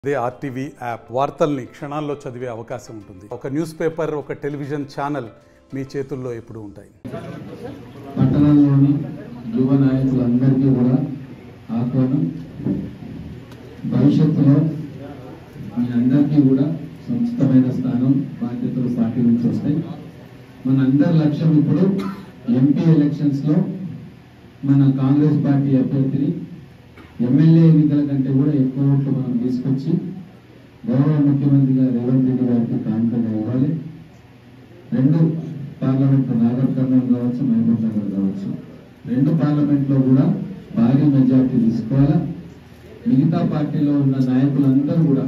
అదే RTV app వార్తల్ని క్షణాల్లో చదివే అవకాశం ఉంటుంది ఒక న్యూస్ పేపర్ ఒక టెలివిజన్ ఛానల్ మీ చేతుల్లో ఎప్పుడూ ఉంటాయి పట్టణంలోని యువ నాయకులందరికీ కూడా ఆహ్వానం భవిష్యత్తులో మీ అందరికీ కూడా సముచితమైన స్థానం బాధ్యతలు పార్టీ నుంచి వస్తాయి మన అందరి లక్ష్యం ఇప్పుడు ఎంపీ ఎలక్షన్స్ లో మన కాంగ్రెస్ పార్టీ అభ్యర్థిని ఎమ్మెల్యే ఎన్నికల కంటే కూడా ఎక్కువ ఓట్లు మనం తీసుకొచ్చి గౌరవ ముఖ్యమంత్రిగా రేవంత్ రెడ్డి గారికి కానుకగా ఇవ్వాలి రెండు పార్లమెంట్ నాగర్ కర్నూలు కావచ్చు మహబూబ్ నగర్ కావచ్చు రెండు పార్లమెంట్ లో కూడా భారీ మెజార్టీ తీసుకోవాలా మిగతా పార్టీలో ఉన్న నాయకులందరూ కూడా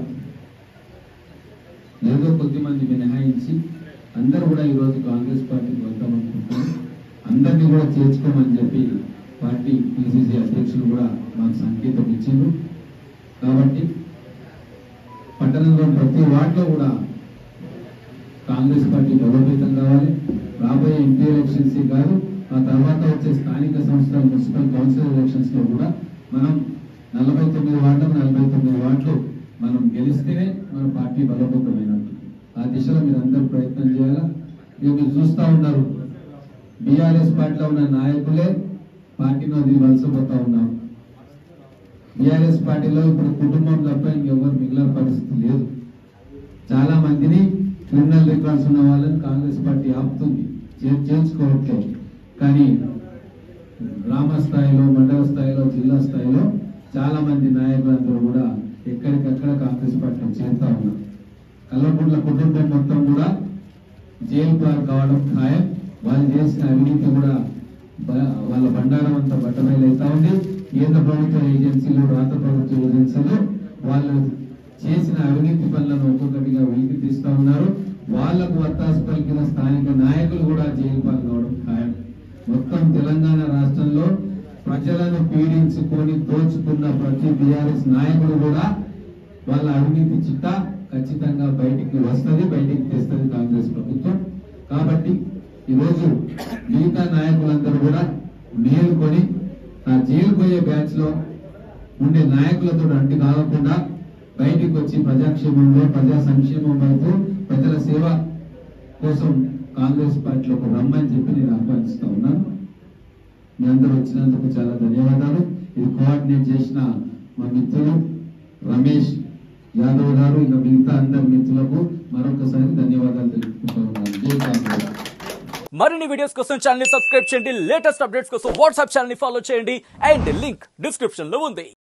ఏదో కొద్ది మంది మినహాయించి అందరూ కూడా ఈరోజు కాంగ్రెస్ పార్టీకి వెళ్తామనుకుంటున్నారు అందరినీ కూడా చేర్చుకోమని చెప్పి పార్టీ పిసిసి అధ్యక్షులు కూడా మాకు సంకేతం ఇచ్చిండ్రు కాబట్టి పట్టణంలో ప్రతి వార్డులో కూడా కాంగ్రెస్ పార్టీ బలోపేతం కావాలి రాబోయే ఎంపీ ఎలక్షన్స్ కాదు ఆ తర్వాత వచ్చే స్థానిక సంస్థల మున్సిపల్ కౌన్సిల్ ఎలక్షన్స్ లో కూడా మనం నలభై తొమ్మిది వార్డులకు నలభై తొమ్మిది వార్డులు మనం గెలిస్తేనే మన పార్టీ బలోపేతమైనట్టు ఆ దిశలో మీరు అందరూ ప్రయత్నం చేయాలా ఇక మీరు చూస్తా ఉన్నారు బీఆర్ఎస్ పార్టీలో ఉన్న నాయకులే పార్టీని వదిలి వలసపోతా ఉన్నారు బీఆర్ఎస్ పార్టీలో ఇప్పుడు కుటుంబం తప్ప ఇంకెవరు మిగిలిన పరిస్థితి లేదు చాలా మందిని క్రిమినల్ రికార్డ్స్ ఉన్న వాళ్ళని కాంగ్రెస్ పార్టీ ఆపుతుంది చే- చేర్చుకోవట్లేదు కానీ గ్రామ స్థాయిలో మండల స్థాయిలో జిల్లా స్థాయిలో చాలా మంది నాయకులందరూ కూడా ఎక్కడికక్కడ కాంగ్రెస్ పార్టీ చేరుతా ఉన్నారు కల్వకుంట్ల కుటుంబం మొత్తం కూడా జైలు పాలు కావడం ఖాయం వాళ్ళు చేసిన అవినీతి కూడా బ- వాళ్ళ బండారం అంతా బట్టబయలైతా ఉంది కేంద్ర ప్రభుత్వ ఏజెన్సీలు రాష్ట్ర ప్రభుత్వ ఏజెన్సీలు వాళ్ళు చేసిన అవినీతి పనులను ఒక్కొక్కటిగా వెలికి తీస్తా ఉన్నారు వాళ్లకు వత్తాసు పలికిన స్థానిక నాయకులు కూడా జైలు పాలు కావడం ఖాయం మొత్తం తెలంగాణ రాష్ట్రంలో ప్రజలను పీడించుకొని దోచుకున్న ప్రతి బీఆర్ఎస్ నాయకుడు కూడా వాళ్ళ అవినీతి చిట్ట ఖచ్చితంగా బయటికి వస్తది బయటికి తెస్తుంది కాంగ్రెస్ ప్రభుత్వం కాబట్టి ఈరోజు మిగతా నాయకులందరూ కూడా మేలుకొని ఆ జైలు పోయే బ్యాచ్ లో ఉండే నాయకులతో అంటి కాకుండా బయటికి వచ్చి ప్రజాక్షేమంలో ప్రజా సంక్షేమం వైపు ప్రజల సేవ కోసం కాంగ్రెస్ పార్టీలోకి రమ్మని చెప్పి నేను ఆహ్వానిస్తా ఉన్నాను మీ అందరూ వచ్చినందుకు చాలా ధన్యవాదాలు ఇది కోఆర్డినేట్ చేసిన మా మిత్రులు రమేష్ యాదవ్ గారు ఇంకా మిగతా అందరి మిత్రులకు మరొకసారి ధన్యవాదాలు తెలుపుకుంటూ ఉన్నాను జై కాంగ్రెస్ మరిన్ని వీడియోస్ కోసం ఛానల్ ని సబ్స్క్రైబ్ చేయండి లేటెస్ట్ అప్డేట్స్ కోసం వాట్సాప్ ఛానల్ ని ఫాలో చేయండి అండ్ లింక్ డిస్క్రిప్షన్ లో ఉంది